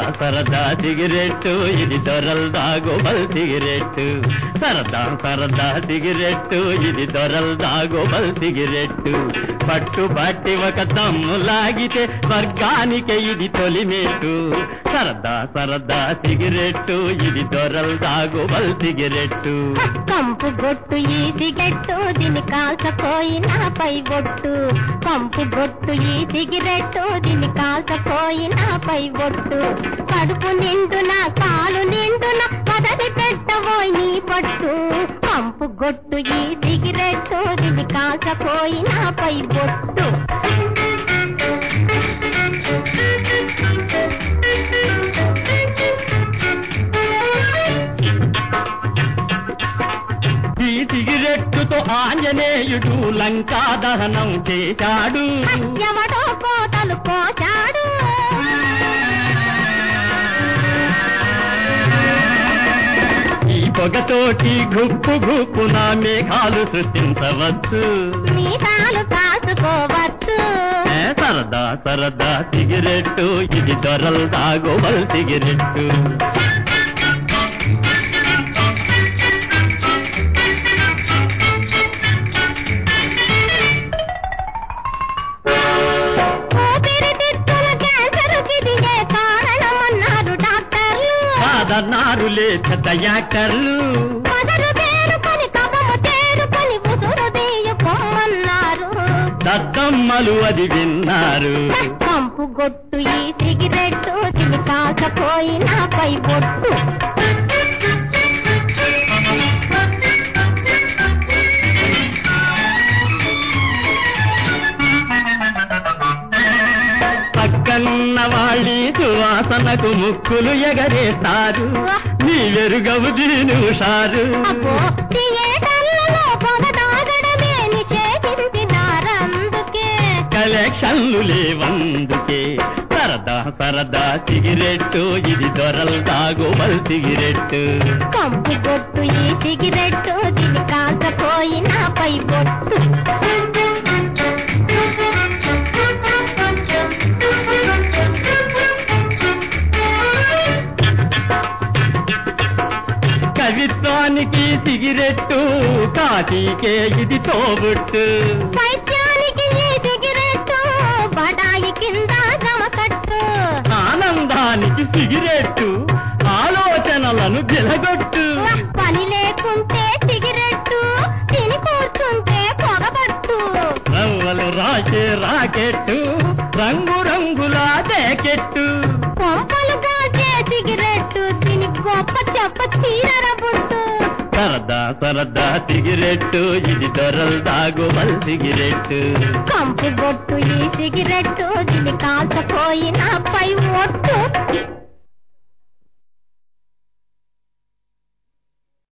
సరదా సిగరెట్టు ఇది దొరల్ దాగోబల్ సిగరెట్టు సరదా సరదా సిగరెట్టు ఇది దొరల్ దాగోబల్ సిగరెట్టు పట్టు పట్టి ఒక తమ్ము లాగితే స్వర్గానికి ఇది తొలిమేటు సరదా సరదా సిగరెట్టు ఇది దొరల్ దాగోబల్ సిగరెట్టు కంపు గొట్టు ఈ సిగరెట్టు దీని కాల్చపోయిన పై బొట్టు కంపు గొట్టు ఈ సిగరెట్టు దీని కాల్చపోయిన పై బొట్టు కడుపు నిండున కాలు నిండున పదవి పెట్టబోయి నీ పట్టు కంపు గొట్టు ఈ సిగరెట్టు దీని కాల్చపోయిన పై బొట్టు ఈ సిగరెట్టుతో ఆంజనేయుడు లంకా దహనం చేశాడు ఎవడో కోతలు కోచాడు ఈ పొగతోటి గుప్పు గుప్పున మేఘాలు సృష్టించవచ్చు మీసాలు కాసుకోవచ్చు ఏ సరదా సరదా సిగరెట్టు ఇది దొరల్ దాగోవల్ సిగరెట్టు ఊపిరితిత్తుల క్యాన్సరుకి ఇదియే కారణమన్నారు డాక్టర్లు సాధనారులే పెద్ద యాక్టర్లు మొదలు తేరుకొని కఫము తేరుకొని ఉసురు తీయుకోమన్నారు దద్దమ్మలు అది విన్నారు కంపు గొట్టు ఈ సిగరెట్టు తిని కాకపోయిన పై బొట్టు పక్కన్న వాళ్ళి సువాసనకు ముక్కులు ఎగరేస్తారు నీ వెరుగవు దీనుషారు అబ్బో థియేటర్లలో పొగ తాగడమే నిషేధించినారందుకే కలెక్షన్లు లేవందుకే సరదా సరదా సిగరెట్టు ఇది దొరల్ దాగోవల్ సిగరెట్టు కంపు బొట్టు ఈ సిగరెట్టు దీని కాకపోయిన పై బొట్టు కవిత్వానికి సిగరెట్టు కాశీకే ఇది తోబుట్టు పైత్యానికి ఈ సిగరెట్టు బడాయి కింద జమకట్టు ఆనందానికి సిగరెట్టు ఆలోచనలను గిలగొట్టు పని లేకుంటే సిగరెట్టు తిని కూర్చుంటే పొగబట్టు రవ్వలు రాసే రాకెట్టు రంగు రంగుల జాకెట్టు కొంపలు కాచే సిగరెట్టు తిని గొప్ప చెప్ప తీరబుట్టు సరదా సరదా సిగరెట్టు ఇది దొరల్ దాగువల్ సిగరెట్టు కంపు బొట్టు ఈ సిగరెట్టు దీని కాల్చపోయిన పై ఒట్టు